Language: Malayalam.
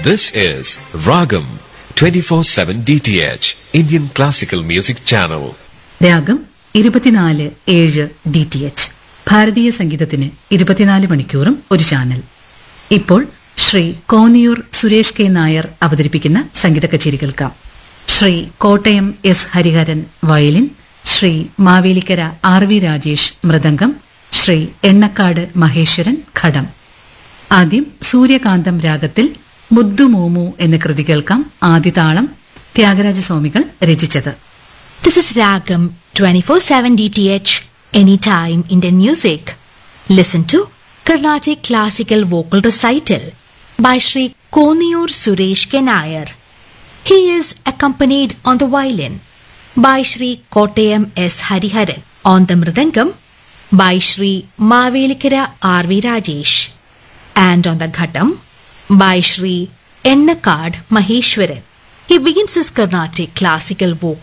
This is Ragam 24/7 DTH Indian Classical Music Channel. രാഗം ഇരുപത്തിനാല് ഏഴ് ഡി ടി എച്ച് ഭാരതീയ സംഗീതത്തിന് ഇരുപത്തിനാല് മണിക്കൂറും ഒരു ചാനൽ ഇപ്പോൾ ശ്രീ കോന്നിയൂർ സുരേഷ് കെ നായർ അവതരിപ്പിക്കുന്ന സംഗീത കച്ചേരി കേൾക്കാം Shri Kottayam S Hariharan violin Shri Mavelikkara R V Rajesh mridangam Shri Ennakkad Maheswaran ghatam ആദ്യം സൂര്യകാന്തം രാഗത്തിൽ മുദ്ദുമോമു എന്ന കൃതി കേൾക്കാം ആദിതാളം ത്യാഗരാജസ്വാമികൾ രചിച്ചത് This is Ragam 24/7 DTH Anytime Indian Music. Listen to Carnatic Classical Vocal Recital by Sri Koniyur Suresh Kenayar. He is accompanied on the violin by Sri Kottayam S. Hariharan, on the mridangam by Sri Mavelikara R. V. Rajesh, and on the ghatam by Sri Ennakad Maheshwaran. He begins his Carnatic classical vocal